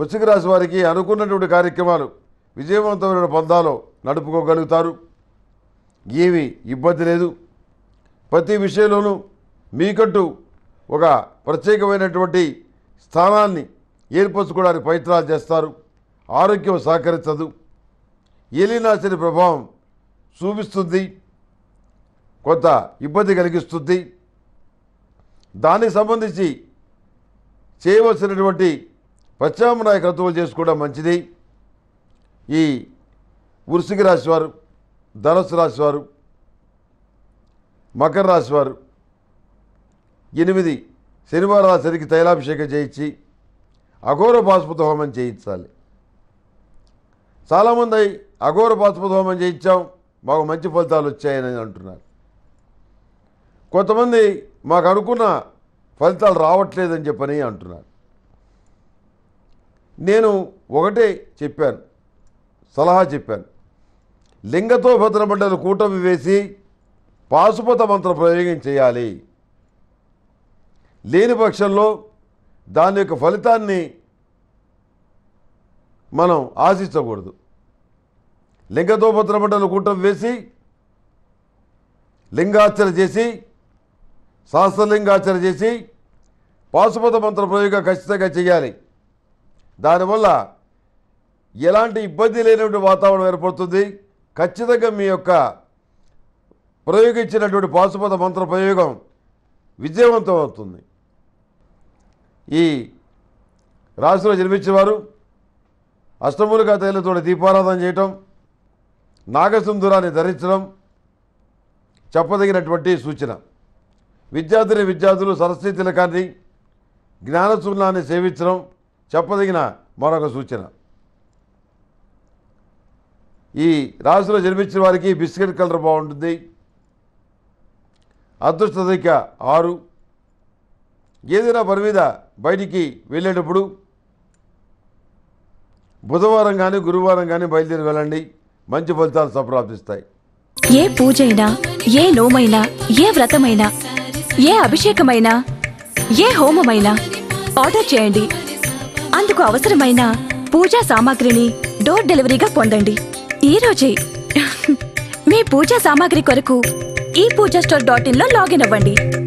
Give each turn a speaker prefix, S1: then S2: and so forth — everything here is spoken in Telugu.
S1: వృశ్చిక రాశి వారికి అనుకున్నటువంటి కార్యక్రమాలు విజయవంతమైన పందాలో నడుపుకోగలుగుతారు ఏమీ ఇబ్బంది లేదు ప్రతి విషయంలోనూ మీకంటూ ఒక ప్రత్యేకమైనటువంటి స్థానాన్ని ఏర్పరచుకోవడానికి ప్రయత్నాలు చేస్తారు ఆరోగ్యం సహకరించదు ఏలినాశని ప్రభావం చూపిస్తుంది కొంత ఇబ్బంది కలిగిస్తుంది దానికి సంబంధించి చేయవలసినటువంటి ప్రత్యామ్నాయ క్రతువులు చేసుకోవడం మంచిది ఈ వృశ్చిక రాశి వారు ధనుసు రాశి వారు మకర రాశి వారు ఎనిమిది శనివారాల సరికి తైలాభిషేకం చేయించి అఘోర పాశుపత హోమం చేయించాలి చాలామంది అఘోర పాశుపత హోమం చేయించాం మాకు మంచి ఫలితాలు వచ్చాయని అంటున్నారు కొంతమంది మాకు అనుకున్న ఫలితాలు రావట్లేదని చెప్పని అంటున్నారు నేను ఒకటే చెప్పాను సలహా చెప్పాను లింగతో భద్రమండలి కూటమి వేసి పాశుపత మంత్ర ప్రయోగం చేయాలి లేని పక్షంలో దాని యొక్క ఫలితాన్ని మనం ఆశించకూడదు లింగతో భద్రమండలి కూటమి వేసి లింగార్చన చేసి సహస్రలింగార్చన చేసి పాశుపత మంత్ర ప్రయోగం ఖచ్చితంగా చేయాలి దానివల్ల ఎలాంటి ఇబ్బంది లేనటువంటి వాతావరణం ఏర్పడుతుంది ఖచ్చితంగా మీ యొక్క ప్రయోగించినటువంటి పాశుపత మంత్ర ప్రయోగం విజయవంతం అవుతుంది ఈ రాశిలో జన్మించిన వారు అష్టమూలికా తైలతో దీపారాధన చేయటం నాగసింధురాన్ని ధరించడం చెప్పదగినటువంటి సూచన విద్యార్థిని విద్యార్థులు సరస్వతి తిలకాన్ని జ్ఞానచూర్ణాన్ని సేవించడం చెప్పదగిన మరొక సూచన ఈ రాశిలో జన్మించిన వారికి బిస్కెట్ కలర్ బాగుంటుంది అదృష్ట సంఖ్య ఆరు ఏదైనా పని మీద బయటికి వెళ్ళేటప్పుడు బుధవారం కానీ గురువారం కానీ బయలుదేరి వెళ్ళండి మంచి ఫలితాలు సంప్రాప్తిస్తాయి
S2: ఏ పూజైనా ఏ నోమైనా ఏ వ్రతమైనా ఏ అభిషేకమైనా ఏ హోమమైనా ఆర్డర్ చేయండి అందుకు అవసరమైన పూజా సామాగ్రిని డోర్ డెలివరీగా పొందండి ఈ రోజే మీ పూజా సామాగ్రి కొరకు ఈ పూజా స్టోర్ డాట్ ఇన్ లో లాగిన్ అవ్వండి